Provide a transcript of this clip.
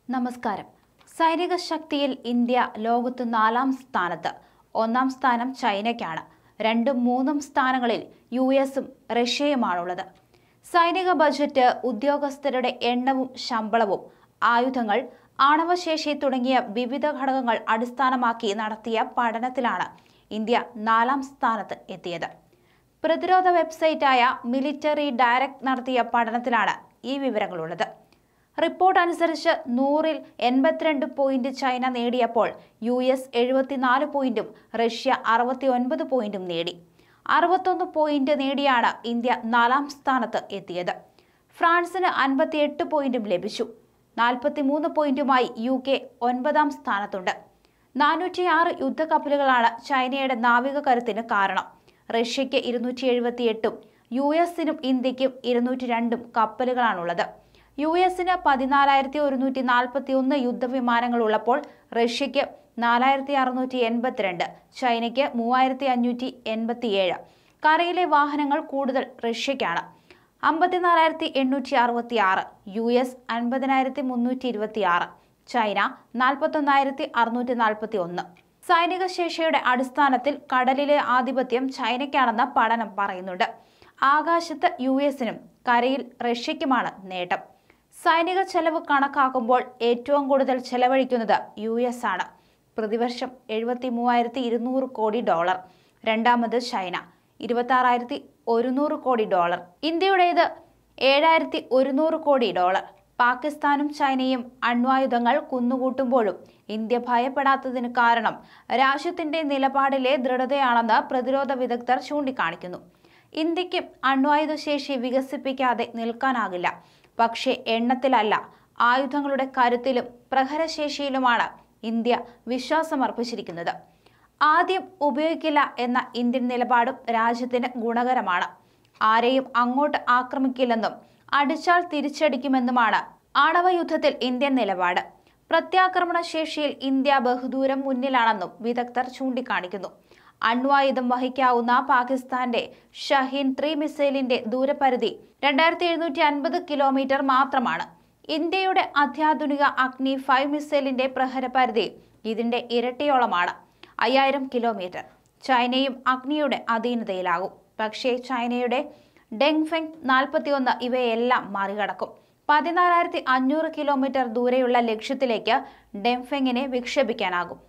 നമസ്കാരം സൈനിക ശക്തിയിൽ ഇന്ത്യ ലോകത്ത് നാലാം സ്ഥാനത്ത് ഒന്നാം സ്ഥാനം ചൈനയ്ക്കാണ് രണ്ടും മൂന്നും സ്ഥാനങ്ങളിൽ യു എസും റഷ്യയുമാണുള്ളത് സൈനിക ബജറ്റ് ഉദ്യോഗസ്ഥരുടെ എണ്ണവും ശമ്പളവും ആയുധങ്ങൾ ആണവശേഷി തുടങ്ങിയ വിവിധ ഘടകങ്ങൾ അടിസ്ഥാനമാക്കി നടത്തിയ പഠനത്തിലാണ് ഇന്ത്യ നാലാം സ്ഥാനത്ത് എത്തിയത് പ്രതിരോധ വെബ്സൈറ്റായ മിലിറ്ററി ഡയറക്ട് നടത്തിയ പഠനത്തിലാണ് ഈ വിവരങ്ങളുള്ളത് റിപ്പോർട്ട് അനുസരിച്ച് നൂറിൽ എൺപത്തിരണ്ട് പോയിന്റ് ചൈന നേടിയപ്പോൾ യു എസ് എഴുപത്തിനാല് പോയിന്റും റഷ്യ അറുപത്തി ഒൻപത് പോയിന്റും നേടി അറുപത്തൊന്ന് പോയിന്റ് നേടിയാണ് ഇന്ത്യ നാലാം സ്ഥാനത്ത് എത്തിയത് ഫ്രാൻസിന് അൻപത്തിയെട്ട് പോയിന്റും ലഭിച്ചു നാൽപ്പത്തിമൂന്ന് പോയിന്റുമായി യു കെ ഒൻപതാം സ്ഥാനത്തുണ്ട് നാനൂറ്റിയാറ് യുദ്ധക്കപ്പലുകളാണ് ചൈനയുടെ നാവിക കരുത്തിന് കാരണം റഷ്യയ്ക്ക് ഇരുന്നൂറ്റി എഴുപത്തിയെട്ടും യു എസിനും ഇന്ത്യക്കും ഇരുന്നൂറ്റി രണ്ടും കപ്പലുകളാണുള്ളത് യു എസിന് പതിനാലായിരത്തി ഒരുന്നൂറ്റി നാൽപ്പത്തി ഒന്ന് യുദ്ധവിമാനങ്ങൾ ഉള്ളപ്പോൾ റഷ്യയ്ക്ക് നാലായിരത്തി അറുന്നൂറ്റി എൺപത്തിരണ്ട് ചൈനയ്ക്ക് മൂവായിരത്തി അഞ്ഞൂറ്റി എൺപത്തിയേഴ് കരയിലെ വാഹനങ്ങൾ കൂടുതൽ റഷ്യയ്ക്കാണ് അമ്പത്തിനാലായിരത്തി എണ്ണൂറ്റി അറുപത്തി ആറ് യു എസ് അൻപതിനായിരത്തി മുന്നൂറ്റി ഇരുപത്തി ആറ് ചൈന നാൽപ്പത്തൊന്നായിരത്തി അറുന്നൂറ്റി നാൽപ്പത്തി ഒന്ന് സൈനിക ശേഷിയുടെ അടിസ്ഥാനത്തിൽ കടലിലെ ആധിപത്യം ചൈനയ്ക്കാണെന്ന പഠനം പറയുന്നുണ്ട് ആകാശത്ത് യു എസിനും കരയിൽ റഷ്യയ്ക്കുമാണ് നേട്ടം സൈനിക ചെലവ് കണക്കാക്കുമ്പോൾ ഏറ്റവും കൂടുതൽ ചെലവഴിക്കുന്നത് യു എസ് ആണ് പ്രതിവർഷം എഴുപത്തി മൂവായിരത്തി ഇരുന്നൂറ് കോടി ഡോളർ രണ്ടാമത് ചൈന ഇരുപത്തി ആറായിരത്തി ഒരുന്നൂറ് കോടി ഡോളർ ഇന്ത്യയുടേത് ഏഴായിരത്തി ഒരുന്നൂറ് കോടി ഡോളർ പാകിസ്ഥാനും ചൈനയും അണ്വായുധങ്ങൾ കുന്നുകൂട്ടുമ്പോഴും ഇന്ത്യ ഭയപ്പെടാത്തതിന് കാരണം രാജ്യത്തിന്റെ നിലപാടിലെ ദൃഢതയാണെന്ന് പ്രതിരോധ വിദഗ്ധർ ചൂണ്ടിക്കാണിക്കുന്നു ഇന്ത്യക്ക് അണ്വായുധ ശേഷി വികസിപ്പിക്കാതെ നിൽക്കാനാകില്ല പക്ഷേ എണ്ണത്തിലല്ല ആയുധങ്ങളുടെ കരുത്തിലും പ്രഹരശേഷിയിലുമാണ് ഇന്ത്യ വിശ്വാസമർപ്പിച്ചിരിക്കുന്നത് ആദ്യം ഉപയോഗിക്കില്ല എന്ന ഇന്ത്യൻ നിലപാടും രാജ്യത്തിന് ഗുണകരമാണ് ആരെയും അങ്ങോട്ട് ആക്രമിക്കില്ലെന്നും അടിച്ചാൽ തിരിച്ചടിക്കുമെന്നുമാണ് ആണവ യുദ്ധത്തിൽ ഇന്ത്യൻ നിലപാട് പ്രത്യാക്രമണ ശേഷിയിൽ ഇന്ത്യ ബഹുദൂരം മുന്നിലാണെന്നും വിദഗ്ധർ ചൂണ്ടിക്കാണിക്കുന്നു അണ്വായുധം വഹിക്കാവുന്ന പാകിസ്ഥാന്റെ ഷഹീൻ ത്രീ മിസൈലിന്റെ ദൂരപരിധി രണ്ടായിരത്തി എഴുന്നൂറ്റി അൻപത് കിലോമീറ്റർ മാത്രമാണ് ഇന്ത്യയുടെ അത്യാധുനിക അഗ്നി ഫൈവ് മിസൈലിന്റെ പ്രഹരപരിധി ഇതിന്റെ ഇരട്ടിയോളമാണ് അയ്യായിരം കിലോമീറ്റർ ചൈനയും അഗ്നിയുടെ അധീനതയിലാകും പക്ഷേ ചൈനയുടെ ഡെങ്ഫെങ് നാൽപ്പത്തിയൊന്ന് ഇവയെല്ലാം മറികടക്കും പതിനാലായിരത്തി അഞ്ഞൂറ് കിലോമീറ്റർ ദൂരെയുള്ള ലക്ഷ്യത്തിലേക്ക് ഡെങ്ഫെങ്ങിനെ വിക്ഷേപിക്കാനാകും